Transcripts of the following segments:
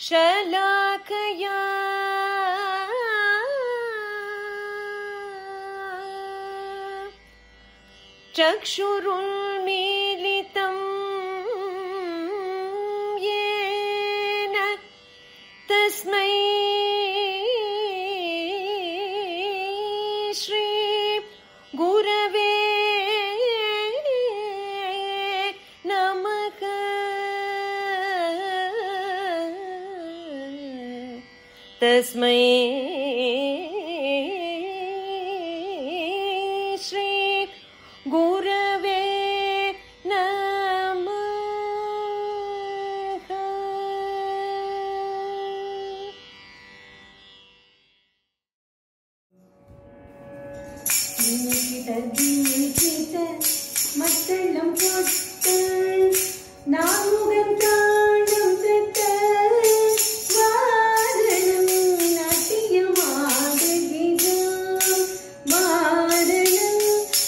शलाकया चक्षुरुन्मीलितं येन तस्मै श्री गुरवे नमः तस्मै श्री गुरवे नमः நீட தீபித மத்தளம் போட்டு நாமுகம் தாழம் பெற்ற வாரணம் நாட்டியமாடுகிறான் வாரணம்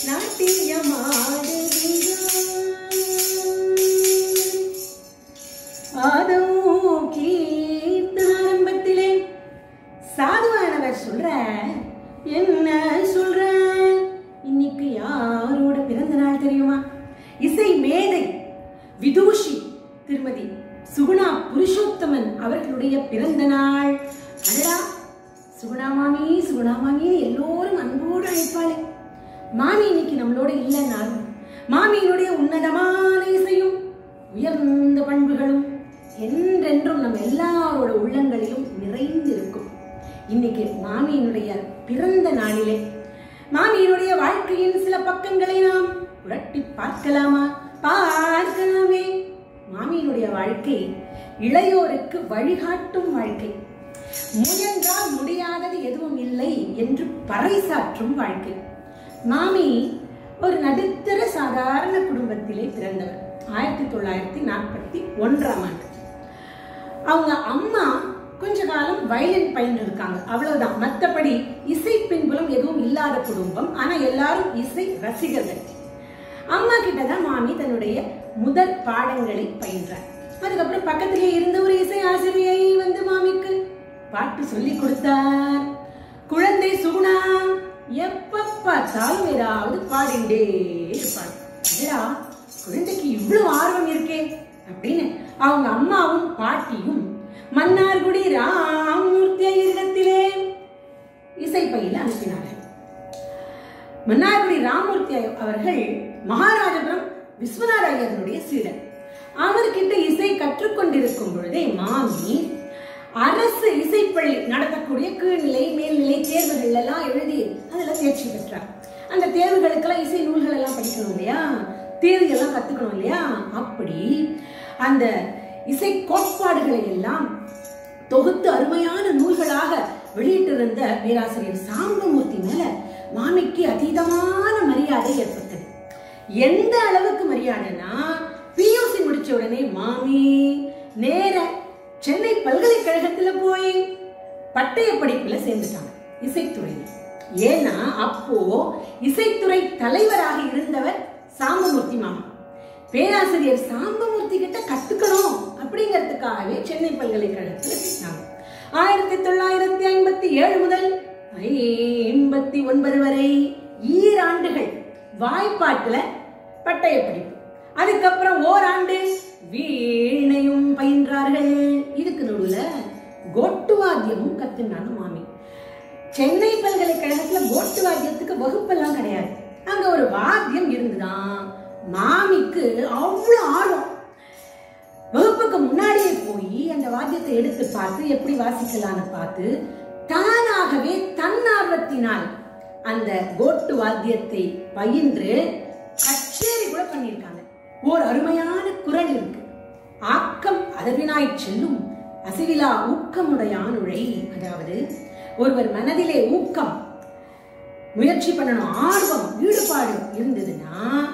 நாட்டியமாடுகிறான் ஆதோ கீர்த்தனாரம்பத்திலே சாதுவானவர் சொல்ற என்ன சொல்ற இன்னைக்கு யாரோட பிறந்த நாள் தெரியுமா இசை மேதை விதூஷி திருமதி சுகுணா புருஷோத்தமன் அவர்களுடைய பிறந்த நாள் அடடா சுகுணா மாமி சுகுணா மாமி எல்லோரும் அன்போடு அழைப்பாளே மாமி இன்னைக்கு நம்மளோட இல்லைன்னாலும் மாமியினுடைய உன்னதமான இசையும் உயர்ந்த பண்புகளும் என்றென்றும் நம்ம எல்லாரோட உள்ளங்களிலும் நிறைந்திருக்கும் இன்னைக்கு மாமியினுடைய பிறந்த நாளிலே மாமியினுடைய வாழ்க்கையின் சில பக்கங்களை நாம் புரட்டி பார்க்கலாமா பார்க்கலாமே மாமியினுடைய வாழ்க்கை இளையோருக்கு வழிகாட்டும் வாழ்க்கை முயன்றால் முடியாதது எதுவும் இல்லை என்று பறைசாற்றும் வாழ்க்கை மாமி ஒரு நடுத்தர சாதாரண குடும்பத்திலே பிறந்தவர் ஆயிரத்தி தொள்ளாயிரத்தி நாற்பத்தி ஒன்றாம் ஆண்டு அவங்க அம்மா கொஞ்ச காலம் வயலின் பயின்று இருக்காங்க அவ்வளவுதான் மத்தபடி இசை பின்புலம் எதுவும் இல்லாத குடும்பம் ஆனா எல்லாரும் இசை ரசிகர்கள் அம்மா கிட்ட தான் மாமி தன்னுடைய முதல் பாடங்களை பயின்றார் அதுக்கப்புறம் பக்கத்திலே இருந்த ஒரு இசை ஆசிரியை வந்து மாமிக்கு பாட்டு சொல்லி கொடுத்தார் குழந்தை சுகுணா எப்ப பார்த்தாலும் ஏதாவது பாடிண்டே இருப்பாள் அடடா குழந்தைக்கு இவ்வளவு ஆர்வம் இருக்கே அப்படின்னு அவங்க அம்மாவும் பாட்டியும் மன்னார்குடி ராமூர்த்தி ஐயரிடத்திலே இசை பயில அனுப்பினார்கள் மன்னார்குடி ராமூர்த்தி அவர்கள் மகாராஜபுரம் விஸ்வநாத ஐயருடைய சீடர் அவர்கிட்ட இசை கற்றுக்கொண்டிருக்கும் பொழுதே மாமி அரசு இசைப்பள்ளி நடத்தக்கூடிய கீழ்நிலை மேல்நிலை தேர்வுகள் எல்லாம் எழுதி அதுல தேர்ச்சி பெற்றார் அந்த தேர்வுகளுக்கெல்லாம் இசை நூல்கள் எல்லாம் படிக்கணும் இல்லையா தேர்வு எல்லாம் கத்துக்கணும் இல்லையா அப்படி அந்த இசை கோட்பாடுகளை எல்லாம் தொகுத்து அருமையான நூல்களாக வெளியிட்டிருந்த பேராசிரியர் சாம்பமூர்த்தி மேல மாமிக்கு அதீதமான மரியாதை ஏற்பட்டது எந்த அளவுக்கு மரியாதைனா பியூசி முடிச்ச உடனே மாமி நேர சென்னை பல்கலைக்கழகத்துல போய் பட்டய படிப்புல சேர்ந்துட்டாங்க இசைத்துறையில் ஏன்னா அப்போ இசைத்துறை தலைவராக இருந்தவர் சாம்பமூர்த்தி மாமா பேராசிரியர் சாம்பமூர்த்தி கிட்ட கத்துக்கணும் அப்படிங்கிறதுக்காகவே சென்னை பல்கலைக்கழகத்துல சேர்த்தாங்க ஆயிரத்தி தொள்ளாயிரத்தி ஐம்பத்தி ஏழு முதல் ஐம்பத்தி ஒன்பது வரை ஈராண்டுகள் வாய்ப்பாட்டுல பட்டய படிப்பு அதுக்கப்புறம் ஓராண்டு வீணையும் பயின்றார்கள் இதுக்கு நடுவுல கோட்டு வாத்தியமும் கத்துனாங்க மாமி சென்னை பல்கலைக்கழகத்துல கோட்டு வாத்தியத்துக்கு வகுப்பெல்லாம் கிடையாது அங்க ஒரு வாத்தியம் இருந்துதான் மாமிக்கு அவ்வளவு ஆழம் வகுப்புக்கு முன்னாடியே போய் அந்த வாத்தியத்தை எடுத்து பார்த்து எப்படி வாசிக்கலாம்னு பார்த்து தானாகவே தன்னார்வத்தினால் அந்த கோட்டு வாத்தியத்தை பயின்று கச்சேரி கூட பண்ணியிருக்காங்க ஓர் அருமையான குரல் இருக்கு ஆக்கம் அதவினாய் செல்லும் அசைவிலா ஊக்கமுடையானுழை அதாவது ஒருவர் மனதிலே ஊக்கம் முயற்சி பண்ணணும் ஆர்வம் ஈடுபாடு இருந்ததுன்னா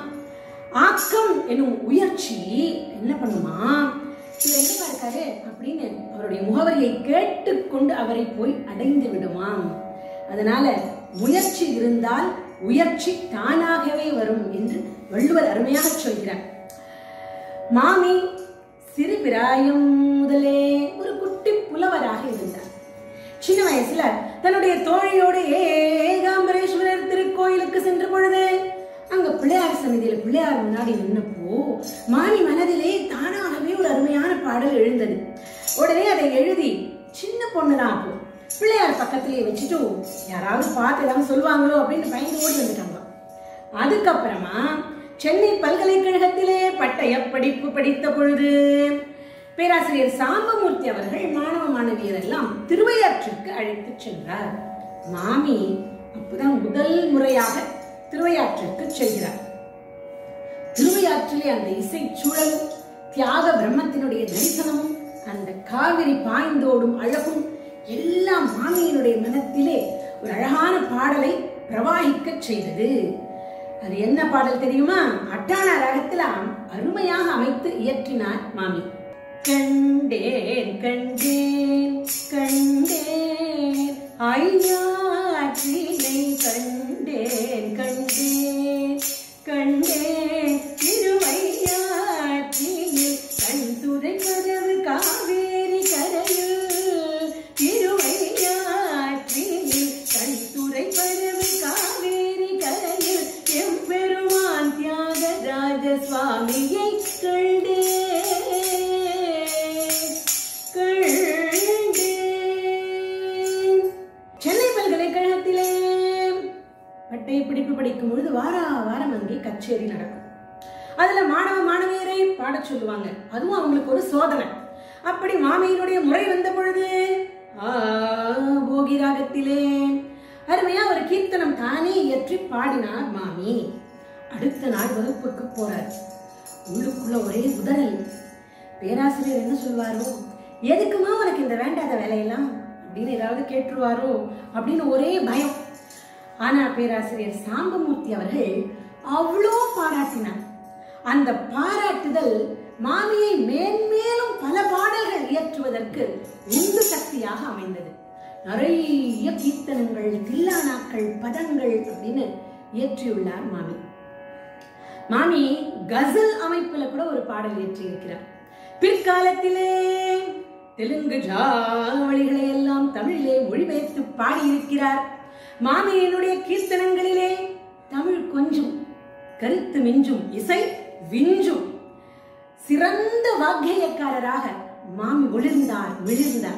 ஆக்கம் எனும் உயர்ச்சி என்ன பண்ணுமா இவர் எங்கப்பா இருக்காரு அப்படின்னு அவருடைய முகவரியை கேட்டுக்கொண்டு அவரை போய் அடைந்து விடுமாம் அதனால முயற்சி இருந்தால் உயர்ச்சி தானாகவே வரும் என்று வள்ளுவர் அருமையாக சொல்கிறார் மாமி சிறு பிராயம் முதலே ஒரு குட்டி புலவராக இருந்தார் சின்ன வயசுல தன்னுடைய தோழியோடு ஏகாம்பரேஸ்வரர் திருக்கோயிலுக்கு சென்ற பொழுது அங்க பிள்ளையார் சந்நிதியில பிள்ளையார் முன்னாடி நின்னப்போ மாமி மனதிலே தானாகவே ஒரு அருமையான பாடல் எழுந்தது உடனே அதை எழுதி சின்ன பொண்ணுதான் அப்போ பிள்ளையார் பக்கத்திலேயே வச்சுட்டு யாராவது பார்த்து ஏதாவது சொல்லுவாங்களோ அப்படின்னு பயந்து ஓடி வந்துட்டாங்க அதுக்கப்புறமா சென்னை பல்கலைக்கழகத்திலே பட்டய படிப்பு படித்த பொழுது பேராசிரியர் சாம்பமூர்த்தி அவர்கள் மாணவ மாணவியர் எல்லாம் திருவையாற்றுக்கு அழைத்து சென்றார் மாமி அப்பதான் முதல் முறையாக திருவையாற்றுக்கு செல்கிறார் திருவையாற்றிலே அந்த இசை சூழலும் தியாக பிரம்மத்தினுடைய தரிசனமும் அந்த காவிரி பாய்ந்தோடும் அழகும் எல்லாம் மாமியினுடைய மனத்திலே ஒரு அழகான பாடலை பிரவாகிக்க செய்தது அது என்ன பாடல் தெரியுமா அட்டான ராகத்துல அருமையாக அமைத்து இயற்றினார் மாமி கண்டேன் கண்டேன் கண்டேன் ஐயாற்றினை கண்டேன் கண்டேன் கண்டேன் திருவையாற்றினில் கண் துறை கதவு காவேரி கரையில் திருவையாற்றினில் கண் துறை கதவு காவேரி கரையில் எம்பெருமான் தியாகராஜ சுவாமியை கண்டேன் கண்டேன் சென்னை பல்கலைக்கழகத்திலே பட்டய பிடிப்பு படிக்கும் பொழுது வார வாரம் அங்கே கச்சேரி நடக்கும் அதுல மாணவ மாணவியரை பாடச் சொல்லுவாங்க அதுவும் அவங்களுக்கு ஒரு சோதனை அப்படி மாமியினுடைய முறை வந்த பொழுது ஆ, போகி ராகத்திலே அருமையா ஒரு கீர்த்தனம் தானே இயற்றி பாடினார் மாமி அடுத்த நாள் வகுப்புக்கு போறார் உள்ளுக்குள்ள ஒரே உதறல் பேராசிரியர் என்ன சொல்வாரோ எதுக்குமா உனக்கு இந்த வேண்டாத வேலையெல்லாம் அப்படின்னு ஏதாவது கேட்டுருவாரோ அப்படின்னு ஒரே பயம் ஆனா பேராசிரியர் சாம்பமூர்த்தி அவர்கள் அவ்வளோ பாராட்டினார் அந்த பாராட்டுதல் மாமியை மேன்மேலும் பல பாடல்கள் இயற்றுவதற்கு உந்து சக்தியாக அமைந்தது நிறைய கீர்த்தனங்கள் தில்லானாக்கள் பதங்கள் அப்படின்னு இயற்றியுள்ளார் மாமி மாமி கசல் அமைப்புல கூட ஒரு பாடல் இயற்றியிருக்கிறார் பிற்காலத்திலே தெலுங்கு ஜாவளிகளை எல்லாம் தமிழிலே மொழிபெயர்த்து பாடியிருக்கிறார் மாமியினுடைய கீர்த்தனங்களிலே தமிழ் கொஞ்சம் கருத்து மிஞ்சும் இசை விஞ்சும் சிறந்த வாக்கியக்காரராக மாமி ஒளிர்ந்தார் விழுந்தார்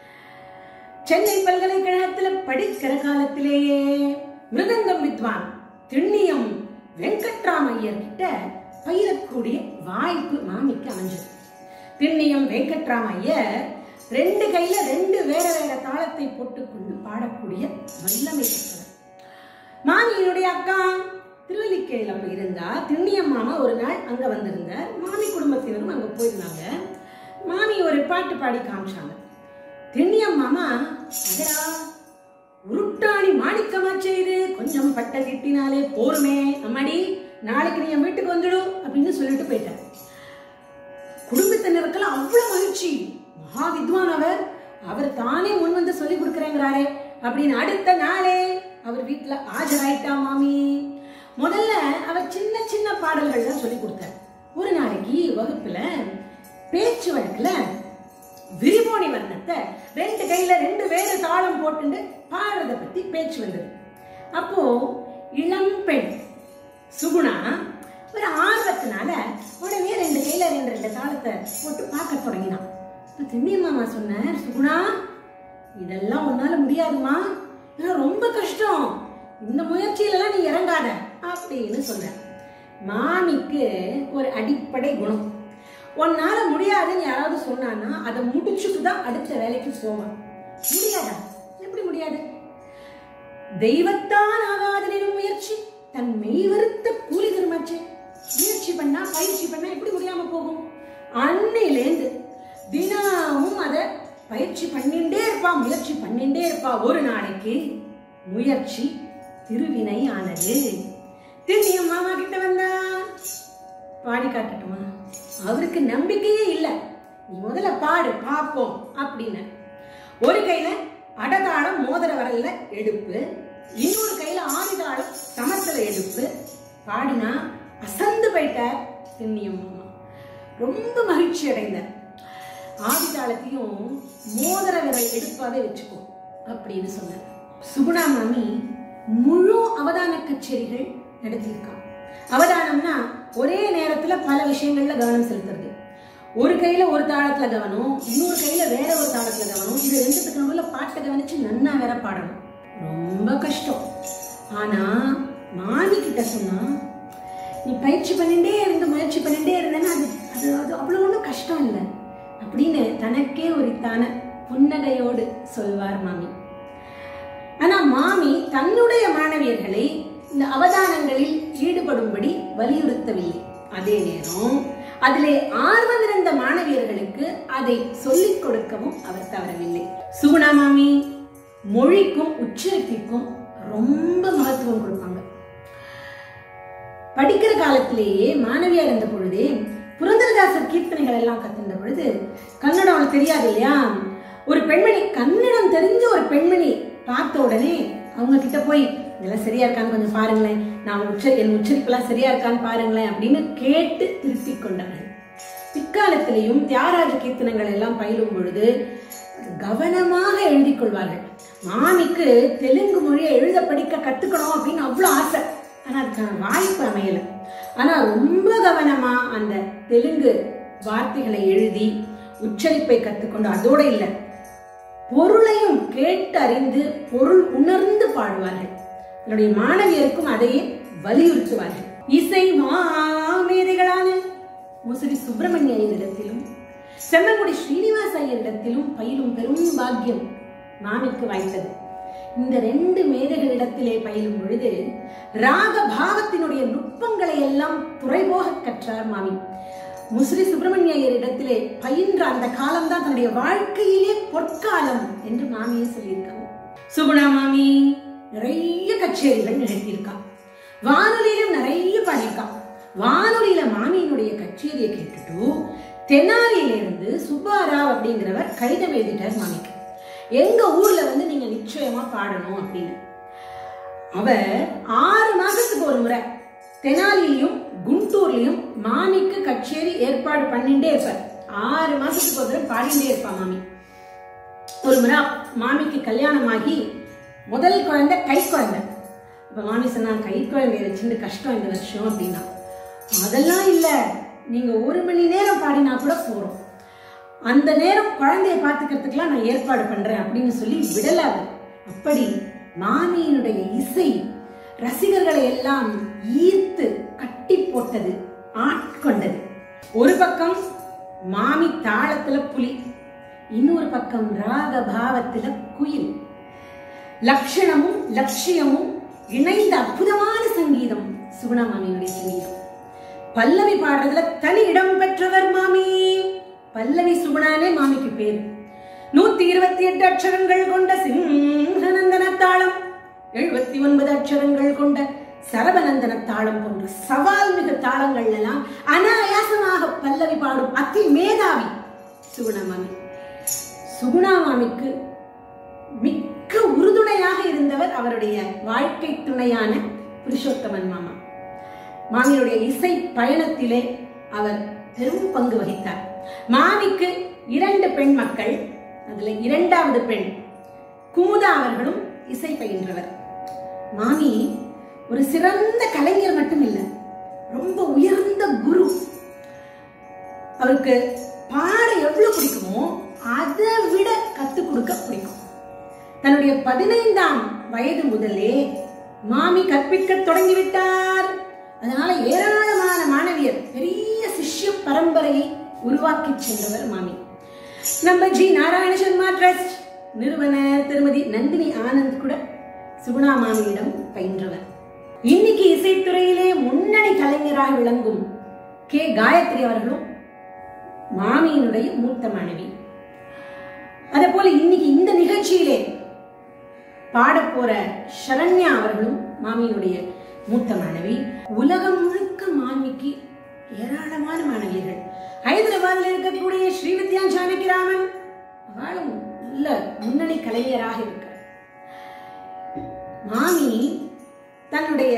சென்னை பல்கலைக்கழகத்துல படிக்கிற காலத்திலேயே மிருதங்கம் வித்வான் திண்ணியம் வெங்கட்ராமையர் கிட்ட பயிரக்கூடிய வாய்ப்பு மாமிக்கு அமைஞ்சது திண்ணியம் வெங்கட்ராமையர் ரெண்டு கையில ரெண்டு வேற வேற தாளத்தை போட்டுக்கொண்டு பாடக்கூடிய வல்லமை பெற்றவர் மாமியினுடைய அக்கா திருவல்லிக்கேணில அப்ப இருந்தா திண்ணியம் மாமா ஒரு நாள் அங்க வந்திருந்தார் மாமி குடும்பத்தினரும் அங்க போயிருந்தாங்க மாமி ஒரு பாட்டு பாடி காமிச்சாங்க திண்ணியம் மாமா அடடா உருட்டாணி மாணிக்கமா செய்து கொஞ்சம் பட்ட கிட்டினாலே போருமே அம்மாடி நாளைக்கு நீ என் வீட்டுக்கு வந்துடு அப்படின்னு சொல்லிட்டு போயிட்டார் குடும்பத்தினருக்கெல்லாம் அவ்வளவு மகிழ்ச்சி மகா வித்வான் அவர் அவர் தானே முன் வந்து சொல்லி கொடுக்குறேங்கிறாரே அப்படின்னு அடுத்த நாளே அவர் வீட்டுல ஆஜராயிட்டா மாமி முதல்ல அவர் சின்ன சின்ன பாடல்கள் தான் சொல்லி கொடுத்தார் ஒரு நாளைக்கு வகுப்புல பேச்சு வழக்குல விரிபோனி வர்ணத்தை ரெண்டு கையில ரெண்டு வேறு தாளம் போட்டுண்டு பாடுறத பத்தி பேச்சு வந்தது அப்போ இளம் பெண் சுகுணா ஒரு ஆர்வத்தினால உடனே ரெண்டு கையில ரெண்டு ரெண்டு தாளத்தை போட்டு பார்க்க தொடங்கினான் இப்ப திண்ணி மாமா சொன்னார் சுகுணா இதெல்லாம் உன்னால முடியாதுமா இதெல்லாம் ரொம்ப கஷ்டம் இந்த முயற்சியிலலாம் நீ இறங்காத அப்படின்னு சொன்னார் மாமிக்கு ஒரு அடிப்படை குணம் உன்னால முடியாதுன்னு யாராவது சொன்னான்னா அதை முடிச்சுட்டு தான் அடுத்த வேலைக்கு போவான் முடியாதா எப்படி முடியாது தெய்வத்தான் ஆகாதனின் முயற்சி தன் மெய்வருத்த கூலி தருமாச்சே முயற்சி பண்ணா பயிற்சி பண்ணா எப்படி முடியாம போகும் அன்னையிலேந்து தினமும் அத பயிற்சி பண்ணிண்டே இருப்பா முயற்சி பண்ணிண்டே இருப்பா ஒரு நாளைக்கு முயற்சி திருவினை ஆனது திரும்பியும் மாமா கிட்ட வந்தா பாடி காட்டட்டுமா அவருக்கு நம்பிக்கையே இல்ல நீ முதல்ல பாடு பாப்போம் அப்படின்னு ஒரு கையில அடதாளம் மோதிர வரல்ல எடுப்பு இன்னொரு கையில ஆதிதாளம் சமத்துல எடுப்பு பாடினா அசந்து போயிட்டார் திண்ணியம் மாமா ரொம்ப மகிழ்ச்சி அடைந்தார் ஆதிதாளத்தையும் மோதிர விரல் எடுப்பாவே வச்சுக்கோ அப்படின்னு சொன்னார் சுகுணா மாமி முழு அவதான கச்சேரிகள் நடத்தியிருக்கா அவதானம்னா ஒரே நேரத்துல பல விஷயங்கள்ல கவனம் செலுத்துறது ஒரு கையில ஒரு தாளத்துல கவனம் இன்னொரு கையில வேற ஒரு தாளத்துல கவனம் இது ரெண்டுத்துக்கு நடுவுல பாட்டை கவனிச்சு நன்னா வேற பாடணும் ரொம்ப கஷ்டம் ஆனா மாமி கிட்ட சொன்னா நீ பயிற்சி பண்ணிட்டே இருந்து முயற்சி பண்ணிட்டே இருந்தேன்னா அது அது அது அவ்வளோ ஒன்றும் கஷ்டம் இல்லை அப்படின்னு தனக்கே உரித்தான புன்னகையோடு சொல்வார் மாமி ஆனா மாமி தன்னுடைய மாணவியர்களை இந்த அவதானங்களில் ஈடுபடும்படி வலியுறுத்தவில்லை அதே நேரம் அதிலே ஆர்வம் இருந்த மாணவியர்களுக்கு அதை சொல்லிக் கொடுக்கவும் அவர் தவறவில்லை சுகுணா மாமி மொழிக்கும் உச்சரிப்பிற்கும் ரொம்ப மகத்துவம் கொடுப்பாங்க படிக்கிற காலத்திலேயே மாணவியா இருந்த பொழுதே புரந்தரதாசர் கீர்த்தனைகள் எல்லாம் கத்துன்ற பொழுது கன்னடம் அவளுக்கு தெரியாது இல்லையா ஒரு பெண்மணி கன்னடம் தெரிஞ்ச ஒரு பெண்மணி பார்த்த உடனே அவங்க கிட்ட போய் இதெல்லாம் சரியா இருக்கான்னு கொஞ்சம் பாருங்களேன் நான் உச்ச என் உச்சரிப்பெல்லாம் சரியா இருக்கான்னு பாருங்களேன் அப்படின்னு கேட்டு திருத்திக் கொண்டார்கள் பிற்காலத்திலேயும் தியாகராஜ கீர்த்தனங்கள் எல்லாம் பயிலும் பொழுது கவனமாக எழுதிக் கொள்வார்கள் மாமிக்கு தெலுங்கு மொழியை எழுத படிக்க கத்துக்கணும் அப்படின்னு அவ்வளவு ஆசை ஆனா அதுக்கான வாய்ப்பு அமையல ஆனா ரொம்ப கவனமா அந்த தெலுங்கு வார்த்தைகளை எழுதி உச்சரிப்பை கத்துக்கொண்டு அதோட இல்லை பொருளையும் கேட்டு அறிந்து பொருள் உணர்ந்து பாடுவார்கள் என்னுடைய மாணவியருக்கும் அதையே வலியுறுத்துவார்கள் இசை மாமேதைகளான முசிறி சுப்பிரமணிய ஐயரிடத்திலும் செம்மங்குடி ஸ்ரீனிவாச ஐயரிடத்திலும் பயிலும் பெரும் பாக்கியம் மாமிக்கு வாய்த்தது இந்த ரெண்டு மேதைகளிடத்திலே பயிலும் பொழுது ராக பாவத்தினுடைய நுட்பங்களை எல்லாம் துறைபோக கற்றார் மாமி முஸ்ரி சுப்பிரமணிய ஐயரிடத்திலே பயின்ற அந்த காலம் தான் தன்னுடைய வாழ்க்கையிலே பொற்காலம் என்று மாமியே சொல்லியிருக்காங்க சுகுணா மாமி நிறைய கச்சேரிகள் நடத்தியிருக்கா வானொலியிலும் நிறைய பாடியிருக்கா வானொலியில மாமியினுடைய கச்சேரியை கேட்டுட்டு தெனாலியிலிருந்து சுப்பாராவ் அப்படிங்கிறவர் கடிதம் எழுதிட்டார் மாமிக்கு எங்க ஊர்ல வந்து நீங்க நிச்சயமா பாடணும் அப்படின்னு அவர் ஆறு மாசத்துக்கு ஒரு முறை தெனாலிலையும் குண்டூர்லயும் மாமிக்கு கச்சேரி ஏற்பாடு பண்ணிட்டே இருப்பார் ஆறு மாசத்துக்கு ஒரு தடவை பாடிட்டே இருப்பா மாமி ஒரு முறை மாமிக்கு கல்யாணமாகி முதல் குழந்தை கை குழந்தை இப்ப மாமி சொன்னாங்க கை குழந்தைய வச்சுட்டு கஷ்டம் இந்த வருஷம் அப்படின்னா அதெல்லாம் இல்ல நீங்க ஒரு மணி நேரம் பாடினா கூட போறோம் அந்த நேரம் குழந்தைய பார்த்துக்கிறதுக்கெல்லாம் நான் ஏற்பாடு பண்றேன் அப்படின்னு சொல்லி விடலாது அப்படி மாமியினுடைய இசை ரசிகர்களை எல்லாம் ஈர்த்து கட்டி போட்டது ஆட்கொண்டது ஒரு பக்கம் மாமி தாளத்துல புலி இன்னொரு பக்கம் ராக பாவத்துல குயில் லட்சணமும் லட்சியமும் இணைந்த அற்புதமான சங்கீதம் சுகுணா மாமியுடைய சங்கீதம் பல்லவி பாடுறதுல தனி இடம் பெற்றவர் மாமி பல்லவி சுகுணானே மாமிக்கு பேரு நூத்தி இருபத்தி எட்டு அக்ஷரங்கள் கொண்ட சிங்கநந்தன தாளம் எழுபத்தி ஒன்பது அக்ஷரங்கள் கொண்ட சரபநந்தன தாளம் போன்ற சவால் மிகு தாளங்கள் எல்லாம் அனாயாசமாக பல்லவி பாடும் அதி மேதாவி சுகுணா மாமி சுகுணா மாமிக்கு மிக்க உறுதுணையாக இருந்தவர் அவருடைய வாழ்க்கை துணையான புருஷோத்தமன் மாமா மாமியுடைய இசை பயணத்திலே அவர் பெரும் பங்கு வகித்தார் மாமிக்கு இரண்டு பெண் மக்கள் அதுல இரண்டாவது பெண் குமுதா அவர்களும் இசை பயின்றவர் மாமி ஒரு சிறந்த கலைஞர் மட்டும் இல்ல ரொம்ப உயர்ந்த குரு அவருக்கு பாட எவ்வளவு பிடிக்குமோ அதை விட கத்துக் கொடுக்க பிடிக்கும் தன்னுடைய பதினைந்தாம் வயது முதலே மாமி கற்பிக்க தொடங்கிவிட்டார் அதனால ஏராளமான மாணவியர் பெரிய சிஷ்ய பரம்பரையை உருவாக்கி சென்றவர் மாமி நம்ம ஜி நாராயண சர்மா ட்ரஸ்ட் நிறுவனர் திருமதி நந்தினி ஆனந்த் கூட சுகுணா மாமியிடம் பயின்றவர் இன்னைக்கு இசைத்துறையிலே முன்னணி கலைஞராக விளங்கும் கே காயத்ரி அவர்களும் மாமியினுடைய மூத்த மனைவி அதே போல இன்னைக்கு இந்த நிகழ்ச்சியிலே பாடப் போற சரண்யா அவர்களும் மாமியினுடைய மூத்த மாணவி உலகம் முழுக்க மாமிக்கு ஏராளமான மாணவியர்கள் ஹைதராபாத்ல இருக்கக்கூடிய ஸ்ரீவித்யா ஜானகிராமன் அவளும் நல்ல முன்னணி கலைஞராக இருக்கிறார் மாமி தன்னுடைய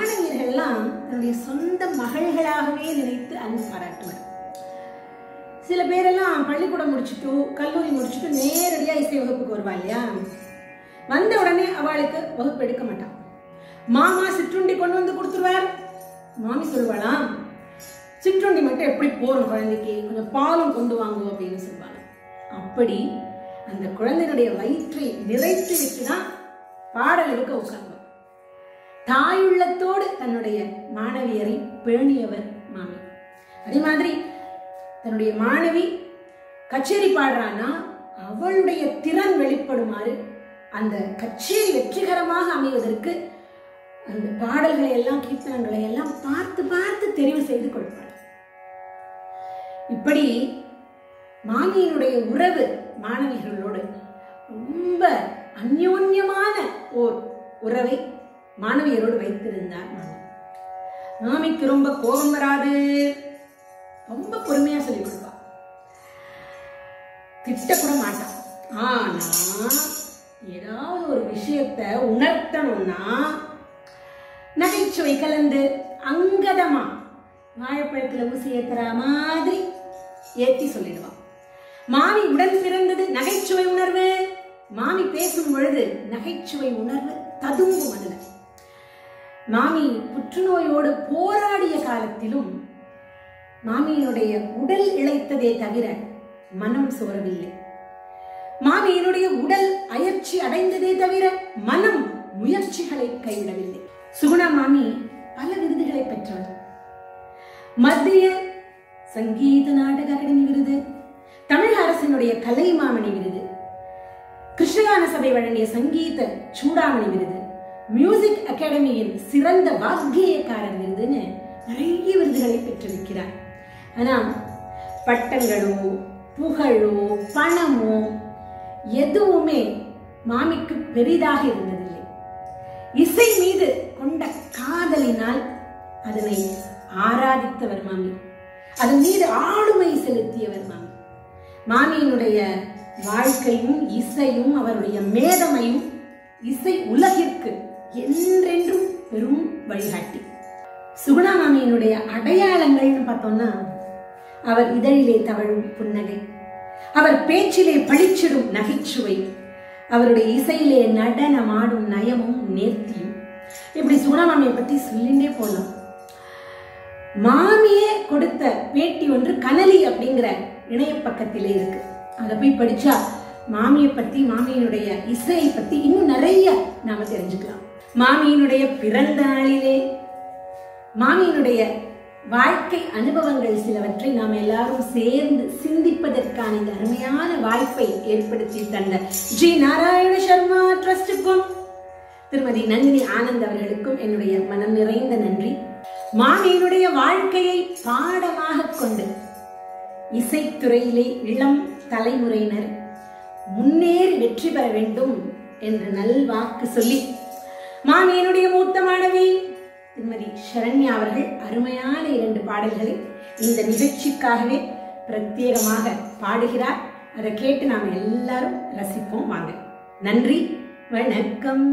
மாணவியர்கள்லாம் தன்னுடைய சொந்த மகள்களாகவே நினைத்து அன்பு பாராட்டுவார் சில பேரெல்லாம் பள்ளிக்கூடம் முடிச்சுட்டு கல்லூரி முடிச்சுட்டு நேரடியா இசை வகுப்புக்கு வருவா இல்லையா வந்த உடனே அவளுக்கு வகுப்பு எடுக்க மாட்டான் மாமா சிற்றுண்டி கொண்டு வந்து கொடுத்துருவார் மாமி சொல்லுவாளாம் சிற்றுண்டி மட்டும் எப்படி போறோம் குழந்தைக்கு கொஞ்சம் பாலும் கொண்டு வாங்குவோம் அப்படின்னு சொல்லுவாங்க அப்படி அந்த குழந்தையினுடைய வயிற்றை நிறைத்து விட்டுதான் பாடல் எடுக்க உட்கார்ந்தார் தாயுள்ளத்தோடு தன்னுடைய மாணவியரை பேணியவர் மாமி அதே மாதிரி தன்னுடைய மாணவி கச்சேரி பாடுறான்னா அவளுடைய திறன் வெளிப்படுமாறு அந்த கச்சேரி வெற்றிகரமாக அமைவதற்கு அந்த பாடல்களை எல்லாம் கீர்த்தனங்களை எல்லாம் பார்த்து பார்த்து தெரிவு செய்து கொடுப்பாள் இப்படி மாமியினுடைய உறவு மாணவிகளோடு ரொம்ப அந்யோன்யமான ஓர் உறவை மாணவியரோடு வைத்திருந்தார் மாமி மாமிக்கு ரொம்ப கோபம் வராது ரொம்ப பொறுமையா சொல்லிக் கொடுப்பா திட்டக்கூட மாட்டான் ஆனா ஏதாவது ஒரு விஷயத்தை உணர்த்தணும்னா நகைச்சுவை கலந்து அங்கதமா வாழைப்பழத்துல ஊசி ஏத்துற மாதிரி ஏத்தி சொல்லிடுவான் மாமி உடன் பிறந்தது நகைச்சுவை உணர்வு மாமி பேசும் பொழுது நகைச்சுவை உணர்வு ததும்பும் அதுல மாமி புற்றுநோயோடு போராடிய காலத்திலும் மாமியினுடைய உடல் இழைத்ததே தவிர மனம் சோரவில்லை மாமியினுடைய உடல் அயற்சி அடைந்ததே தவிர மனம் முயற்சிகளை கைவிடவில்லை சுகுணா மாமி பல விருதுகளை பெற்றவர் மத்திய சங்கீத நாடக அகாடமி விருது தமிழக அரசினுடைய கலைமாமணி விருது கிருஷ்ணகான சபை வழங்கிய சங்கீத சூடாமணி விருது மியூசிக் அகாடமியின் சிறந்த வாக்கியக்காரர் விருதுன்னு நிறைய விருதுகளை பெற்றிருக்கிறார் ஆனா பட்டங்களோ புகழோ பணமோ எதுவுமே மாமிக்கு பெரிதாக இருந்ததில்லை இசை மீது கொண்ட காதலினால் அதனை ஆராதித்தவர் மாமி அதன் மீது ஆளுமை செலுத்தியவர் மாமி மாமியினுடைய வாழ்க்கையும் இசையும் அவருடைய மேதமையும் இசை உலகிற்கு என்றென்றும் பெரும் வழிகாட்டி சுகுணா மாமியினுடைய அடையாளங்கள்னு பார்த்தோம்னா அவர் இதழிலே தவழும் புன்னகை அவர் பேச்சிலே பளிச்சிடும் நகைச்சுவை அவருடைய இசையிலே நடனமாடும் நயமும் நேர்த்தியும் இப்படி சுகுணா மாமியை பத்தி சொல்லிண்டே போலாம் மாமியே கொடுத்த பேட்டி ஒன்று கனலி அப்படிங்கிற இணைய பக்கத்திலே இருக்கு அதை போய் படிச்சா மாமியை பத்தி மாமியினுடைய இசையை பத்தி இன்னும் நிறைய நாம தெரிஞ்சுக்கலாம் மாமியினுடைய பிறந்த நாளிலே மாமியினுடைய வாழ்க்கை அனுபவங்கள் சிலவற்றை நாம் எல்லாரும் சேர்ந்து சிந்திப்பதற்கான இந்த அருமையான வாய்ப்பை ஏற்படுத்தி தந்த ஜி நாராயண சர்மா ட்ரஸ்டுக்கும் திருமதி நந்தினி ஆனந்த் அவர்களுக்கும் என்னுடைய மனம் நிறைந்த நன்றி மாமியினுடைய வாழ்க்கையை பாடமாக கொண்டு இசைத்துறையிலே இளம் தலைமுறையினர் முன்னேறி வெற்றி பெற வேண்டும் என்று நல்வாக்கு சொல்லி மாமியினுடைய மூத்த மாணவி திருமதி சரண்யா அவர்கள் அருமையான இரண்டு பாடல்களை இந்த நிகழ்ச்சிக்காகவே பிரத்யேகமாக பாடுகிறார் அதை கேட்டு நாம் எல்லாரும் ரசிப்போம் வாங்க நன்றி வணக்கம்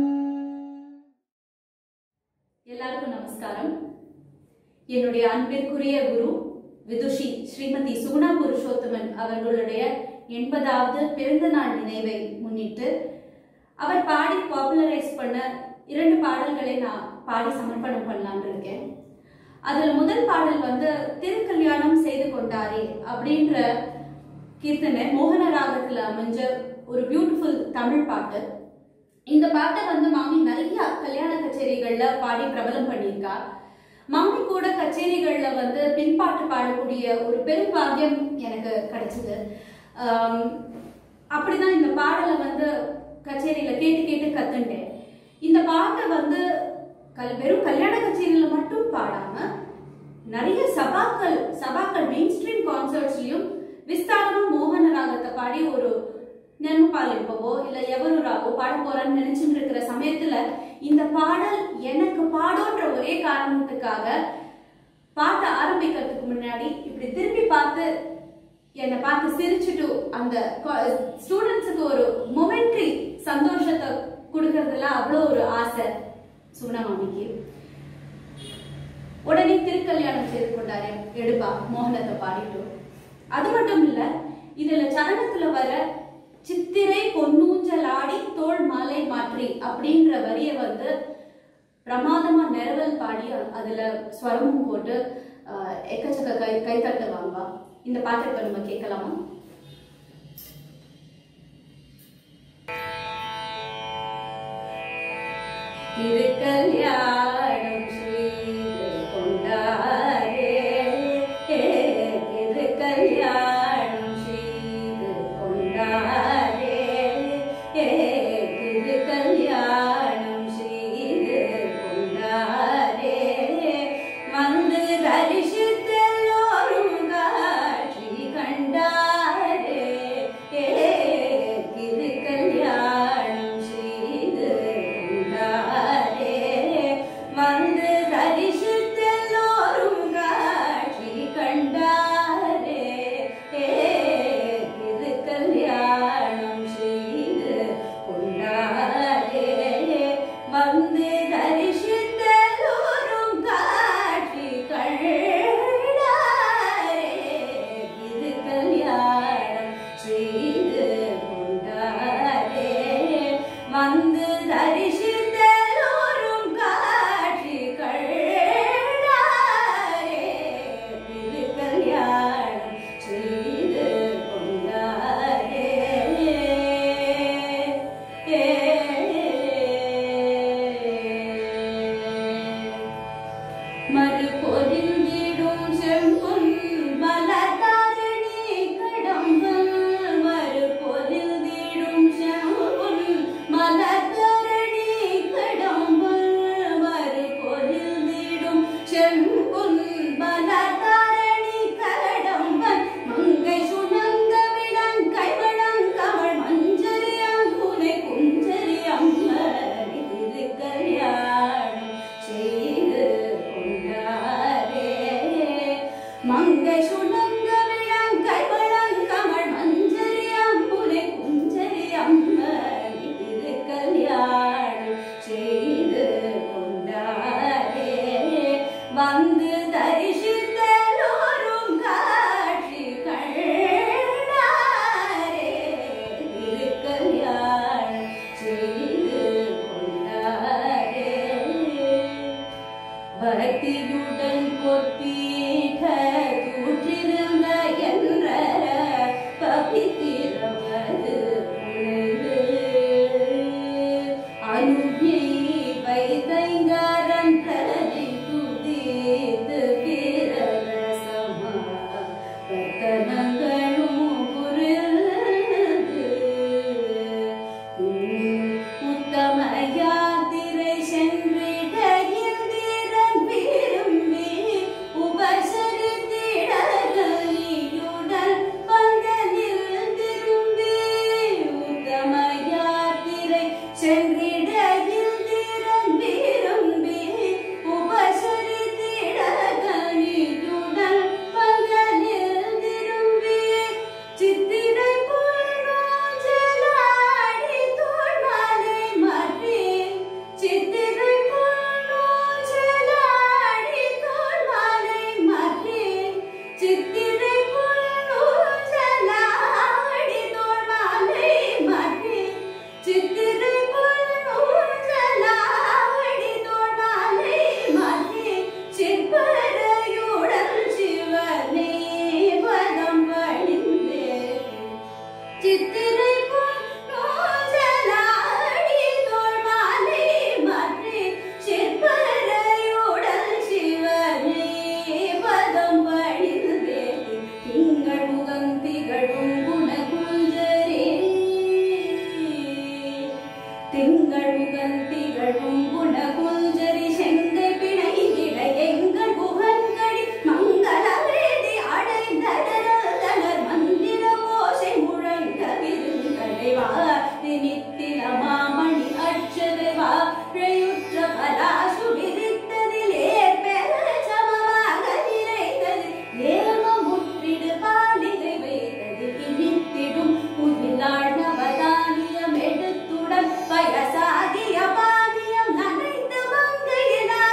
எல்லாருக்கும் நமஸ்காரம் என்னுடைய அன்பிற்குரிய குரு விதுஷி ஸ்ரீமதி சுகுணா புருஷோத்தமன் அவர்களுடைய எண்பதாவது பிறந்த நாள் நினைவை முன்னிட்டு அவர் பாடி பாப்புலரைஸ் பண்ண இரண்டு பாடல்களை நான் பாடி சமர்ப்பணம் பண்ணலாம்னு இருக்கேன் அதுல முதல் பாடல் வந்து திருக்கல்யாணம் செய்து கொண்டாரே அப்படின்ற கீர்த்தனை மோகன ராகத்துல அமைஞ்ச ஒரு பியூட்டிஃபுல் தமிழ் பாட்டு இந்த பாட்டை வந்து மாமி நிறைய கல்யாண கச்சேரிகள்ல பாடி பிரபலம் பண்ணியிருக்கா மாமி கூட கச்சேரிகள்ல வந்து பின்பாட்டு பாடக்கூடிய ஒரு பெரும் பாக்கியம் எனக்கு கிடைச்சது ஆம், அப்படிதான் இந்த பாடலை வந்து கச்சேரியில கேட்டு கேட்டு கத்துட்டேன் இந்த பாட்டை வந்து கல் வெறும் கல்யாண கச்சேரியில மட்டும் பாடாம நிறைய சபாக்கள் சபாக்கள் மெயின் ஸ்ட்ரீம் கான்சர்ட்ஸ்லயும் விஸ்தாரமா மோகன ராகத்தை பாடி ஒரு நெருப்பால் இப்பவோ இல்ல எவருராவோ பாட போறான்னு நினைச்சுட்டு இருக்கிற சமயத்துல இந்த பாடல் எனக்கு பாடோன்ற ஒரே காரணத்துக்காக பாட்ட ஆரம்பிக்கிறதுக்கு முன்னாடி இப்படி திரும்பி பார்த்து என்னை பார்த்து சிரிச்சுட்டு அந்த ஸ்டூடெண்ட்ஸுக்கு ஒரு மொமெண்ட்ரி சந்தோஷத்தை கொடுக்கறதுல அவ்வளோ ஒரு ஆசை சுகுணமாமிக்கு உடனே திருக்கல்யாணம் செய்து கொண்டாரு எடுப்பா மோகனத்தை பாடிட்டு அது மட்டும் இல்ல இதுல சரணத்துல வர சித்திரை பொன்னூஞ்சல் ஆடி தோல் மாலை மாற்றி அப்படின்ற வரிய வந்து பிரமாதமா நிரவல் பாடி அ- அதுல ஸ்வரமும் போட்டு ஆஹ், எக்கச்சக்க கை கைத்தட்டு வாங்குவா இந்த பாட்டை இப்ப நம்ம கேட்கலாமா திருக்கல்யாணம் செய்து கொண்டாரே திருக்கல்யாணம் செய்து கொண்டாரே திருக்கல்யாணம் செய்து கொண்டாரே வந்து தரிசித்தெல்லோரும் காட்சி கண்டாரே திருக்கல்யாணம் செய்து கொண்டாரே வந்து தரிசித்தெல்லோரும் காட்சி கண்டாரே திருக்கல்யாணம் செய்து கொண்டாரே வந்து தரிசித்தெல்லோரும் காட்சி கண்டாரே திருக்கல்யாணம் செய்து கொண்டாரே வந்து தரிசித்தெல்லோரும் காட்சி கண்டாரே திருக்கல்யாணம் செய்து கொண்டாரே மறுபொருந்திடும் செம்பொன் மலர்தாரணி கடம்பல் மறுபொருந்திடும் செம்பொன் மலர்தாரணி கடம்பல் மறுபொருந்திடும் செம்பொன் மலர்தாரணி கடம்பல் மங்கை சுணங்க விளங்கை வழங்கவள் மஞ்சரி அங்குனை குஞ்சரி அம்மணி திருக்கல்யாணம் செய்து கொண்டாரே மங்கை சுணங்க விளங்கை வழங்கவள் மஞ்சரி அம்புனை குஞ்சரி அம்மணி திருக்கல்யாணம் செய்து கொண்டாரே வந்து தரிசித்தெல்லோரும் காட்சி கண்டாரே திருக்கல்யாணம் செய்து கொண்டாரே பக்தியுடன் பொற்பீட தூற்றிருந்த என்ற பவித்திரமது புனைந்து அனுஜை வைதைங்கரன் தலை துதித்து பிரரசமா ரத்தனங்களும் புரிந்து உத்தம யாத்திரை சென்றிட இந்திரன் விரும்பி உபசரித்திடலியுடன் பந்தலில் திரும்பி உத்தம யாத்திரை சென்றிட இந்திரன் விரும்பி உபசரித்திடலியுடன் பந்தலில் திரும்பி சித்திரை பொன்னூஞ்சலாடி தோள்மாலை மாற்றி சித்திரை பொன்னூஞ்சலாடி தோள்மாலை மாற்றி சித்திரை பொன்னூஞ்சலாடி தோள்மாலை மாற்றி சித்திரை பொன்னூஞ்சலாடி தோள்மாலை மாற்றி சிற்பரையுடன் சிவனே பதம் பணிந்தே சித்திரை பொன்னூஞ்சலாடி தோள்மாலை மாற்றி சிற்பரையுடன் சிவனே பதம் பணிந்தே திங்கள் முகம் திகழும் குணகுஞ்சரே திங்கள் முகம் திகழும் குணகுஞ்சரி செங்கை பிணைகிட எங்கள் புகன்கடி மங்கள வேதி அடைந்தடர் மந்திர ஓசை முழங்க விருந்தடை வா நித்தில மாமணி அச்சதை வாழையுற்ற பலாசு விரித்ததிலே பெற சமமாக நிலைத்தது ஏம முற்றிடு பாலிகை வைத்தது இனித்திடும் புதிலாள் நவதானியம் எடுத்துடன் வயசாகிய பாதியம் நனைத்து மங்கையினா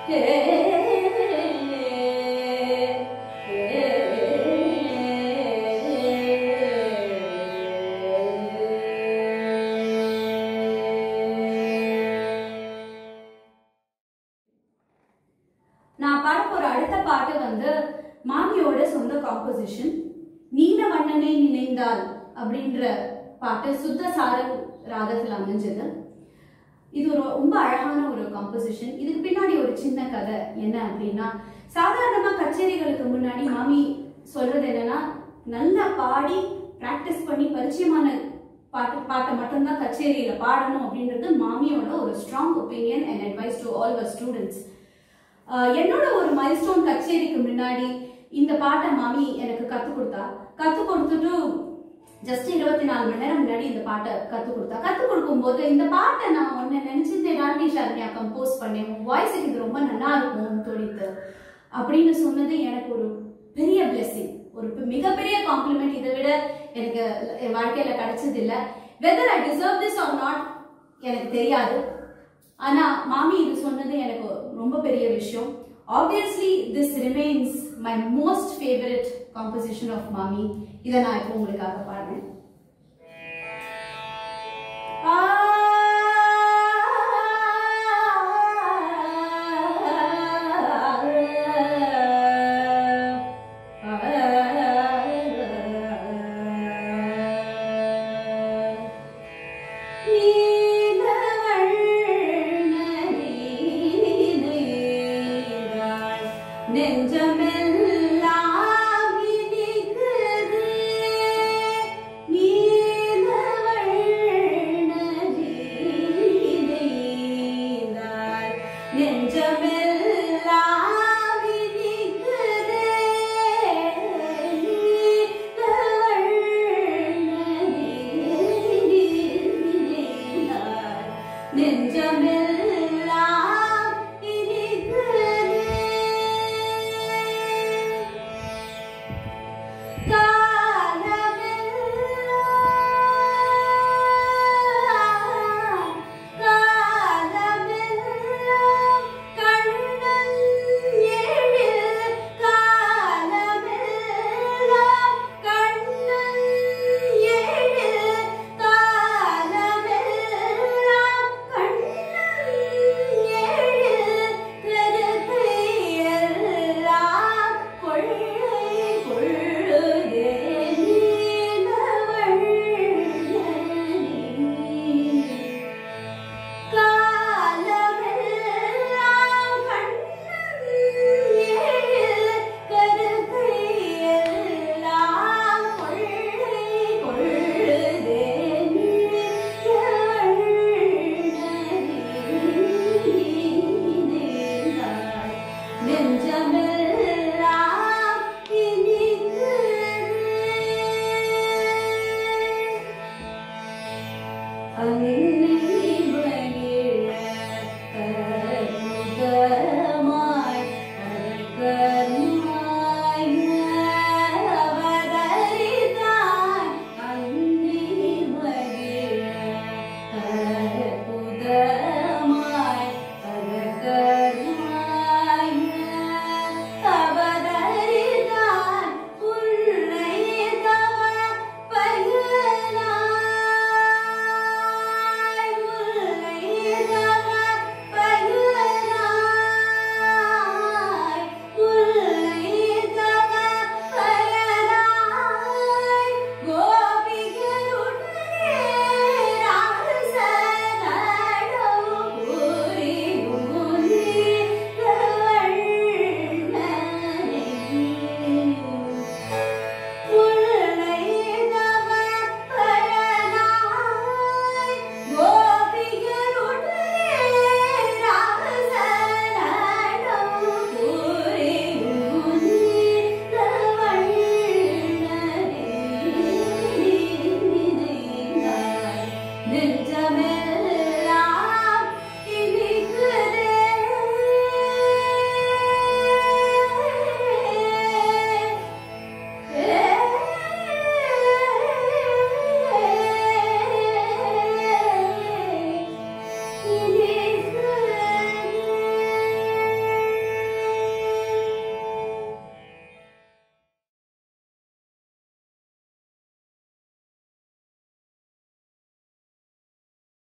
நான் பாட போற அடுத்த பாட்டு வந்து மாமியோட சொந்த காம்போசிஷன் நீலவண்ணனை நினைந்தால் அப்படின்ற பாட்டு சுத்த சாரல் ராகத்தில் அமைஞ்சது இது ஒரு ரொம்ப அழகான ஒரு காம்போசிஷன் இதுக்கு பின்னாடி ஒரு சின்ன கதை என்ன அப்படின்னா சாதாரணமா கச்சேரிகளுக்கு முன்னாடி மாமி சொல்றது என்னன்னா நல்லா பாடி பிராக்டிஸ் பண்ணி பரிச்சயமான பாட்டு பாட்டை மட்டும்தான் கச்சேரியில பாடணும் அப்படின்றது மாமியோட ஒரு strong opinion and advice to all அவர் ஸ்டூடெண்ட்ஸ் என்னோட ஒரு மைல்ஸ்டோன் கச்சேரிக்கு முன்னாடி இந்த பாட்டை மாமி எனக்கு கத்து கொடுத்தா கத்து கொடுத்துட்டு ஜஸ்ட் இருபத்தி நாலு மணி நேரம் முன்னாடி இந்த பாட்டை கத்து கொடுத்தா கத்து கொடுக்கும்போது இந்த பாட்டை நான் ஒன்னு நினைச்சிருந்தேன் டான்டி ஷார்னியா கம்போஸ் பண்ணேன் உன் வாய்ஸுக்கு இது ரொம்ப நல்லா இருக்கும் தோழித்து அப்படின்னு சொன்னது எனக்கு ஒரு பெரிய பிளெஸிங் ஒரு பெ- மிகப்பெரிய காம்ப்ளிமெண்ட் இதை விட எனக்கு என் வாழ்க்கையில கிடைச்சது இல்ல whether I deserve this or not எனக்கு தெரியாது ஆனா மாமி இது சொன்னது எனக்கு ரொம்ப பெரிய விஷயம் obviously this remains my most favourite composition of மாமி இதை நான் இப்போ உங்களுக்காக பாடுறேன் நெஞ்சமே